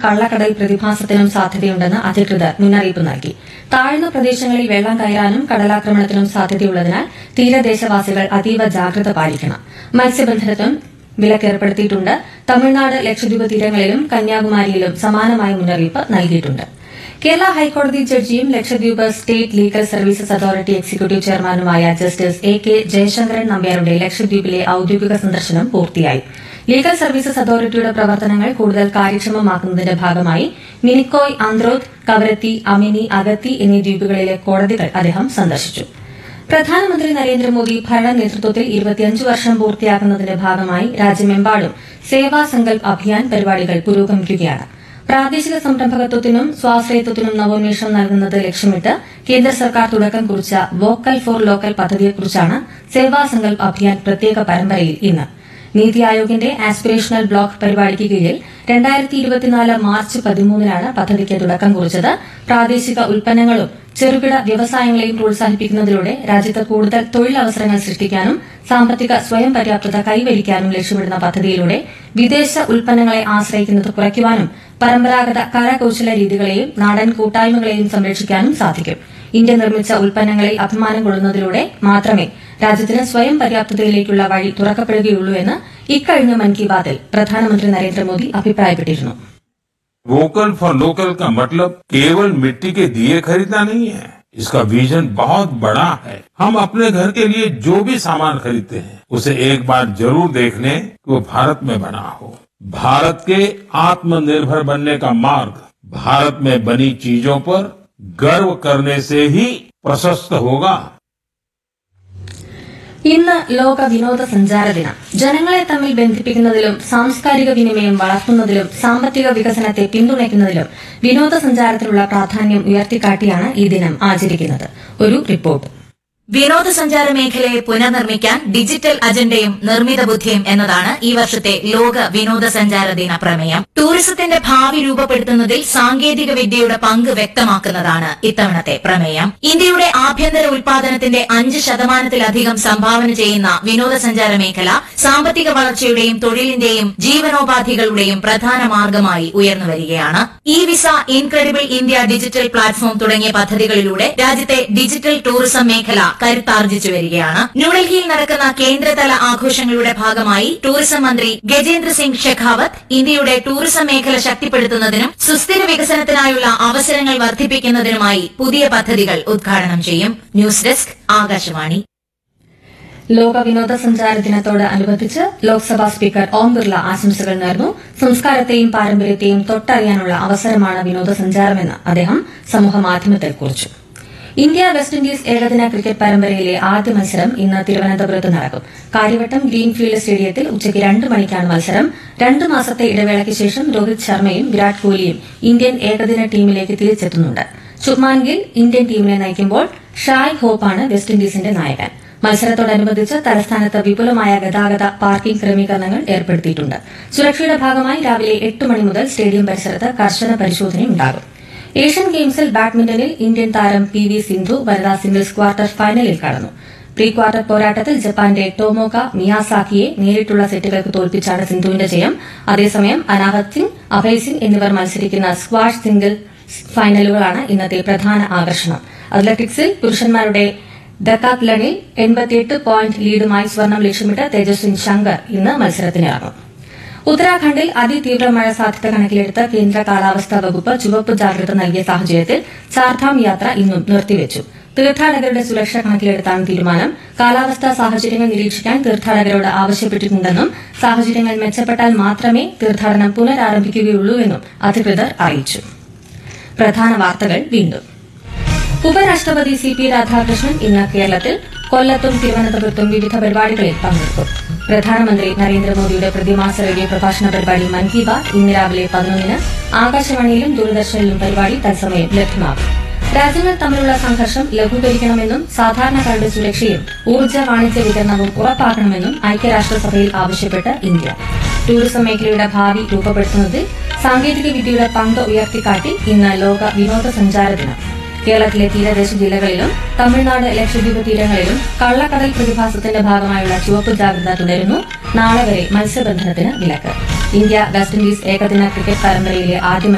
കള്ളക്കടൽ പ്രതിഭാസത്തിനും സാധ്യതയുണ്ടെന്ന് അധികൃതർ മുന്നറിയിപ്പ് നൽകി താഴ്ന്ന പ്രദേശങ്ങളിൽ വെള്ളം കയറാനും കടലാക്രമണത്തിനും സാധ്യതയുള്ളതിനാൽ തീരദേശവാസികൾ അതീവ ജാഗ്രത പാലിക്കണം മത്സ്യബന്ധനത്തിനും വിലക്കേർപ്പെടുത്തിയിട്ടുണ്ട് തമിഴ്നാട് ലക്ഷദ്വീപ് തീരങ്ങളിലും കന്യാകുമാരിയിലും സമാനമായ മുന്നറിയിപ്പ് നൽകിയിട്ടുണ്ട് കേരള ഹൈക്കോടതി ജഡ്ജിയും Lakshadweep state legal services authority executive ചെയർമാനുമായ ജസ്റ്റിസ് എ കെ ജയശങ്കരൻ നമ്പ്യാരുടെ ലക്ഷദ്വീപിലെ ഔദ്യോഗിക സന്ദർശനം പൂർത്തിയായി ലീഗൽ സർവീസസ് അതോറിറ്റിയുടെ പ്രവർത്തനങ്ങൾ കൂടുതൽ കാര്യക്ഷമമാക്കുന്നതിന്റെ ഭാഗമായി മിനിക്കോയ് ആന്ത്രോത്ത് കവരത്തി അമിനി അഗത്തി എന്നീ ദ്വീപുകളിലെ കോടതികൾ അദ്ദേഹം സന്ദർശിച്ചു പ്രധാനമന്ത്രി നരേന്ദ്രമോദി ഭരണ നേതൃത്വത്തിൽ ഇരുപത്തിയഞ്ച് വർഷം പൂർത്തിയാക്കുന്നതിന്റെ ഭാഗമായി രാജ്യമെമ്പാടും സേവാ സങ്കൽപ് അഭിയാൻ പരിപാടികൾ പുരോഗമിക്കുകയാണ് പ്രാദേശിക സംരംഭകത്വത്തിനും സ്വാശ്രയത്വത്തിനും നവോന്മേഷം നൽകുന്നത് ലക്ഷ്യമിട്ട് കേന്ദ്ര സർക്കാർ തുടക്കം കുറിച്ച വോക്കൽ ഫോർ ലോക്കൽ പദ്ധതിയെക്കുറിച്ചാണ് സേവാ സങ്കൽപ് അഭിയാൻ പ്രത്യേക പരമ്പരയിൽ ഇന്ന് നീതി ആയോഗിന്റെ ആസ്പിറേഷണൽ ബ്ലോക്ക് പരിപാടിക്ക് കീഴിൽ രണ്ടായിരത്തി ഇരുപത്തിനാല് മാർച്ച് പതിമൂന്നിനാണ് പദ്ധതിക്ക് തുടക്കം കുറിച്ചത് പ്രാദേശിക ഉൽപ്പന്നങ്ങളും ചെറുകിട വ്യവസായങ്ങളെയും പ്രോത്സാഹിപ്പിക്കുന്നതിലൂടെ രാജ്യത്ത് കൂടുതൽ തൊഴിലവസരങ്ങൾ സൃഷ്ടിക്കാനും സാമ്പത്തിക സ്വയം പര്യാപ്തത കൈവരിക്കാനും ലക്ഷ്യമിടുന്ന പദ്ധതിയിലൂടെ വിദേശ ഉൽപ്പന്നങ്ങളെ ആശ്രയിക്കുന്നത് കുറയ്ക്കുവാനും പരമ്പരാഗത കരകൌശല രീതികളെയും നാടൻ കൂട്ടായ്മകളെയും സംരക്ഷിക്കാനും സാധിക്കും ഇന്ത്യ നിർമ്മിച്ച ഉൽപ്പന്നങ്ങളിൽ അഭിമാനം കൊള്ളുന്നതിലൂടെ മാത്രമേ രാജ്യത്തിന് സ്വയം പര്യാപ്തതയിലേക്കുള്ള വഴി തുറക്കപ്പെടുകയുള്ളൂ എന്ന് ഇക്കഴിഞ്ഞ മൻ കി ബാത്തിൽ പ്രധാനമന്ത്രി നരേന്ദ്രമോദി അഭിപ്രായപ്പെട്ടിരുന്നു वोकल फॉर लोकल का मतलब केवल मिट्टी के दिए खरीदना नहीं है इसका विजन बहुत बड़ा है हम अपने घर के लिए जो भी सामान खरीदते हैं उसे एक बार जरूर देख लें कि वो भारत में बना हो भारत के आत्मनिर्भर बनने का मार्ग भारत में बनी चीजों पर गर्व करने से ही प्रशस्त होगा ഇന്ന് ലോക വിനോദസഞ്ചാര ദിനം ജനങ്ങളെ തമ്മിൽ ബന്ധിപ്പിക്കുന്നതിലും സാംസ്കാരിക വിനിമയം വളർത്തുന്നതിലും സാമ്പത്തിക വികസനത്തെ പിന്തുണയ്ക്കുന്നതിലും വിനോദസഞ്ചാരത്തിനുള്ള പ്രാധാന്യം ഉയർത്തിക്കാട്ടിയാണ് ഈ ദിനം ആചരിക്കുന്നത് ഒരു റിപ്പോർട്ട് വിനോദസഞ്ചാര മേഖലയെ പുനർനിർമ്മിക്കാൻ ഡിജിറ്റൽ അജണ്ടയും നിർമ്മിത ബുദ്ധിയും എന്നതാണ് ഈ വർഷത്തെ ലോക വിനോദസഞ്ചാര ദിന പ്രമേയം ടൂറിസത്തിന്റെ ഭാവി രൂപപ്പെടുത്തുന്നതിൽ സാങ്കേതിക വിദ്യയുടെ പങ്ക് വ്യക്തമാക്കുന്നതാണ് ഇത്തവണത്തെ പ്രമേയം ഇന്ത്യയുടെ ആഭ്യന്തര ഉൽപാദനത്തിന്റെ അഞ്ച് ശതമാനത്തിലധികം സംഭാവന ചെയ്യുന്ന വിനോദസഞ്ചാര മേഖല സാമ്പത്തിക വളർച്ചയുടെയും തൊഴിലിന്റെയും ജീവനോപാധികളുടെയും പ്രധാന മാർഗമായി ഉയർന്നു വരികയാണ് e visa incredible India digital platform തുടങ്ങിയ പദ്ധതികളിലൂടെ രാജ്യത്തെ ഡിജിറ്റൽ ടൂറിസം മേഖല കരുത്താർജിച്ചു വരികയാണ് ന്യൂഡൽഹിയിൽ നടക്കുന്ന കേന്ദ്രതല ആഘോഷങ്ങളുടെ ഭാഗമായി ടൂറിസം മന്ത്രി ഗജേന്ദ്ര സിംഗ് ഷെഖാവത്ത് ഇന്ത്യയുടെ ടൂറിസം മേഖല ശക്തിപ്പെടുത്തുന്നതിനും സുസ്ഥിര വികസനത്തിനായുള്ള അവസരങ്ങൾ വർദ്ധിപ്പിക്കുന്നതിനുമായി പുതിയ പദ്ധതികൾ ഉദ്ഘാടനം ചെയ്യും ന്യൂസ് ഡെസ്ക് ആകാശവാണി ലോക വിനോദസഞ്ചാര ദിനത്തോട് അനുബന്ധിച്ച് ലോക്സഭാ സ്പീക്കർ ഓം ബിർള ആശംസകൾ നേർന്നു സംസ്കാരത്തെയും പാരമ്പര്യത്തെയും തൊട്ടറിയാനുള്ള അവസരമാണ് വിനോദസഞ്ചാരമെന്ന് അദ്ദേഹം സമൂഹമാധ്യമത്തിൽ കുറിച്ചു ഇന്ത്യ വെസ്റ്റ് ഇൻഡീസ് ഏകദിന ക്രിക്കറ്റ് പരമ്പരയിലെ ആദ്യ മത്സരം ഇന്ന് തിരുവനന്തപുരത്ത് നടക്കും കാര്യവട്ടം ഗ്രീൻഫീൽഡ് സ്റ്റേഡിയത്തിൽ ഉച്ചയ്ക്ക് രണ്ട് മണിക്കാണ് മത്സരം രണ്ട് മാസത്തെ ഇടവേളയ്ക്ക് ശേഷം രോഹിത് ശർമ്മയും വിരാട് കോഹ്ലിയും ഇന്ത്യൻ ഏകദിന ടീമിലേക്ക് തിരിച്ചെത്തുന്നുണ്ട് ശുഭ്മാൻ ഗിൽ ഇന്ത്യൻ ടീമിനെ നയിക്കുമ്പോൾ ഷായ് ഹോപ്പാണ് വെസ്റ്റ് ഇൻഡീസിന്റെ നായകൻ മത്സരത്തോടനുബന്ധിച്ച് തലസ്ഥാനത്ത് വിപുലമായ ഗതാഗത പാർക്കിംഗ് ക്രമീകരണങ്ങൾ ഏർപ്പെടുത്തിയിട്ടുണ്ട് സുരക്ഷയുടെ ഭാഗമായി രാവിലെ എട്ട് മണി മുതൽ സ്റ്റേഡിയം പരിസരത്ത് കർശന പരിശോധനയുണ്ടാകും ഏഷ്യൻ ഗെയിംസിൽ ബാഡ്മിന്റണിൽ ഇന്ത്യൻ താരം പി വി സിന്ധു വനിതാ സിംഗിൾസ് ക്വാർട്ടർ ഫൈനലിൽ കടന്നു പ്രീ ക്വാർട്ടർ പോരാട്ടത്തിൽ ജപ്പാന്റെ ടോമോക മിയാസാക്കിയെ നേരിട്ടുള്ള സെറ്റുകൾക്ക് തോൽപ്പിച്ചാണ് സിന്ധുവിന്റെ ജയം അതേസമയം അനാഹത് സിംഗ് അഭയ് സിംഗ് എന്നിവർ മത്സരിക്കുന്ന സ്ക്വാഷ് സിംഗിൾ ഫൈനലുകളാണ് ഇന്നത്തെ പ്രധാന ആകർഷണം അത്ലറ്റിക്സിൽ പുരുഷന്മാരുടെ ഡക്കാത്ലണിൽ എൺപത്തിയെട്ട് പോയിന്റ് ലീഡുമായി സ്വർണം ലക്ഷ്യമിട്ട് തേജസ്വിൻ ശങ്കർ ഇന്ന് മത്സരത്തിനിറങ്ങും ഉത്തരാഖണ്ഡിൽ അതിതീവ്ര മഴ സാധ്യത കണക്കിലെടുത്ത് കേന്ദ്ര കാലാവസ്ഥാ വകുപ്പ് ചുവപ്പ് ജാഗ്രത നൽകിയ സാഹചര്യത്തിൽ ചാർധാം യാത്ര ഇന്നും നിർത്തിവച്ചു തീർത്ഥാടകരുടെ സുരക്ഷ കണക്കിലെടുത്താണ് തീരുമാനം കാലാവസ്ഥാ സാഹചര്യങ്ങൾ നിരീക്ഷിക്കാൻ തീർത്ഥാടകരോട് ആവശ്യപ്പെട്ടിട്ടുണ്ടെന്നും സാഹചര്യങ്ങൾ മെച്ചപ്പെട്ടാൽ മാത്രമേ തീർത്ഥാടനം പുനരാരംഭിക്കുകയുള്ളൂ എന്നും അധികൃതർ അറിയിച്ചു പ്രധാന വാർത്തകൾ വീണ്ടും ഉപരാഷ്ട്രപതി സി പി രാധാകൃഷ്ണൻ ഇന്ന് കേരളത്തിൽ കൊല്ലത്തും തിരുവനന്തപുരത്തും വിവിധ പരിപാടികളിൽ പങ്കെടുക്കും പ്രധാനമന്ത്രി നരേന്ദ്രമോദിയുടെ പ്രതിമാസ റേഡിയോ പ്രഭാഷണ പരിപാടി മൻ കി ബാത് ഇന്ന് രാവിലെ പതിനൊന്നിന് ആകാശവാണിയിലും ദൂരദർശനിലും പരിപാടി തത്സമയം ലഭ്യമാകും രാജ്യങ്ങൾ തമ്മിലുള്ള സംഘർഷം ലഘൂകരിക്കണമെന്നും സാധാരണക്കാരുടെ സുരക്ഷയും ഊർജ്ജ വാണിജ്യ വിതരണവും ഉറപ്പാക്കണമെന്നും ഐക്യരാഷ്ട്രസഭയിൽ ആവശ്യപ്പെട്ട് ഇന്ത്യ ടൂറിസം മേഖലയുടെ ഭാവി രൂപപ്പെടുത്തുന്നതിൽ സാങ്കേതിക വിദ്യയുടെ പങ്ക് ഉയർത്തിക്കാട്ടി ഇന്ന് ലോക വിനോദസഞ്ചാര ദിനം കേരളത്തിലെ തീരദേശ ജില്ലകളിലും തമിഴ്നാട് ലക്ഷദ്വീപ് തീരങ്ങളിലും കള്ളക്കടൽ പ്രതിഭാസത്തിന്റെ ഭാഗമായുള്ള ചുവപ്പ് ജാഗ്രത തുടരുന്നു നാളെ വരെ മത്സ്യബന്ധനത്തിന് വിലക്ക് ഇന്ത്യ വെസ്റ്റ് ഇൻഡീസ് ഏകദിന ക്രിക്കറ്റ് പരമ്പരയിലെ ആദ്യ